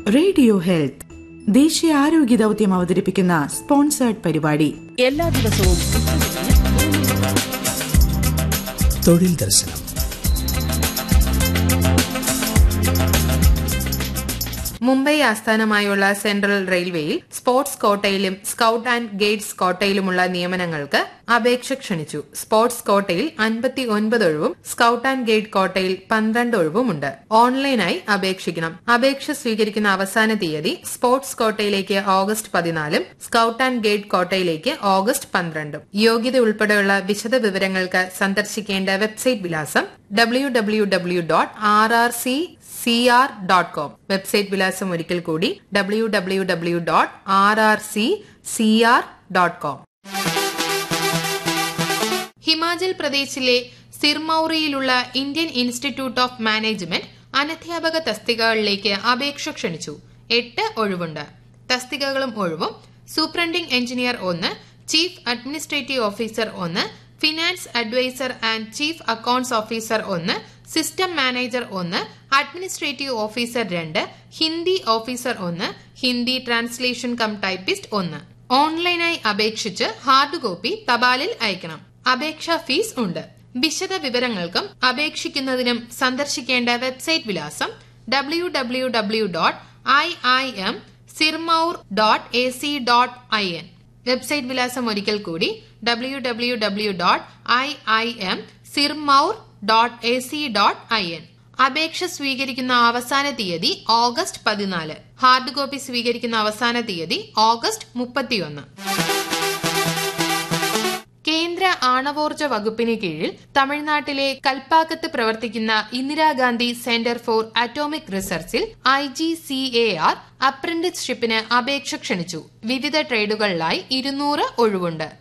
radio health ദേശീയ ആരോഗ്യ ദൗത്യം അവതരിപ്പിക്കുന്ന സ്പോൺസേർഡ് പരിപാടി എല്ലാ ദിവസവും തൊഴിൽ ദർശനം മുംബൈ ആസ്ഥാനമായുള്ള സെൻട്രൽ റെയിൽവേയിൽ സ്പോർട്സ് കോട്ടയിലും സ്കൌട്ട് ആൻഡ് ഗൈഡ്സ് കോട്ടയിലുമുള്ള നിയമനങ്ങൾക്ക് അപേക്ഷ ക്ഷണിച്ചു സ്പോർട്സ് കോട്ടയിൽ അൻപത്തി ഒൻപത് ഒഴിവും സ്കൌട്ട് ആൻഡ് ഗൈഡ് കോട്ടയിൽ പന്ത്രണ്ട് ഒഴിവുമുണ്ട് ഓൺലൈനായി അപേക്ഷിക്കണം അപേക്ഷ സ്വീകരിക്കുന്ന അവസാന തീയതി സ്പോർട്സ് കോട്ടയിലേക്ക് ഓഗസ്റ്റ് പതിനാലും സ്കൌട്ട് ആൻഡ് ഗൈഡ് കോട്ടയിലേക്ക് ഓഗസ്റ്റ് പന്ത്രണ്ടും യോഗ്യത ഉൾപ്പെടെയുള്ള വിശദ വിവരങ്ങൾക്ക് സന്ദർശിക്കേണ്ട വെബ്സൈറ്റ് വിലാസം W W W dot R R C C R dot com website വിലാസം ഒരിക്കൽ കൂടി W W W dot R R C C R dot com Himachal പ്രദേശിലെ സിർമൌറിയിലുള്ള ഇന്ത്യൻ ഇൻസ്റ്റിറ്റ്യൂട്ട് ഓഫ് മാനേജ്മെന്റ് അനധ്യാപക തസ്തികകളിലേക്ക് അപേക്ഷ ക്ഷണിച്ചു എട്ട് ഒഴിവുണ്ട് തസ്തികകളും ഒഴിവും സൂപ്രണ്ടിംഗ് എഞ്ചിനീയർ ഒന്ന് ചീഫ് അഡ്മിനിസ്ട്രേറ്റീവ് ഓഫീസർ ഒന്ന് finance adviser and chief accounts officer ഒന്ന് സിസ്റ്റം മാനേജർ ഒന്ന് അഡ്മിനിസ്ട്രേറ്റീവ് ഓഫീസർ രണ്ട് ഹിന്ദി ഓഫീസർ ഒന്ന് ഹിന്ദി ട്രാൻസ്ലേഷൻ കം ടൈപ്പിസ്റ്റ് ഒന്ന് ഓൺലൈനായി അപേക്ഷിച്ച് ഹാർഡ് കോപ്പി തപാലിൽ അയക്കണം അപേക്ഷാ ഫീസ് ഉണ്ട് വിശദ വിവരങ്ങൾക്കും അപേക്ഷിക്കുന്നതിനും സന്ദർശിക്കേണ്ട വെബ്സൈറ്റ് വിലാസം W W W dot I I M Sirmaur dot A C dot I N website വിലാസം ഒരിക്കൽ കൂടി W W W dot I I M Sirmaur dot A C dot I N അപേക്ഷ സ്വീകരിക്കുന്ന അവസാന തീയതി ഓഗസ്റ്റ് പതിനാല് ഹാർഡ് കോപ്പി സ്വീകരിക്കുന്ന അവസാന തീയതി ഓഗസ്റ്റ് മുപ്പത്തിയൊന്ന് കേന്ദ്ര ആണവോർജ വകുപ്പിന് കീഴിൽ തമിഴ്നാട്ടിലെ കൽപ്പാക്കത്ത് പ്രവർത്തിക്കുന്ന ഇന്ദിരാഗാന്ധി സെന്റർ ഫോർ അറ്റോമിക് റിസർച്ചിൽ I G C A R അപ്രന്റീസ്ഷിപ്പിന് അപേക്ഷ ക്ഷണിച്ചു വിവിധ ട്രേഡുകളിലായി ഇരുന്നൂറ് ഒഴിവുണ്ട്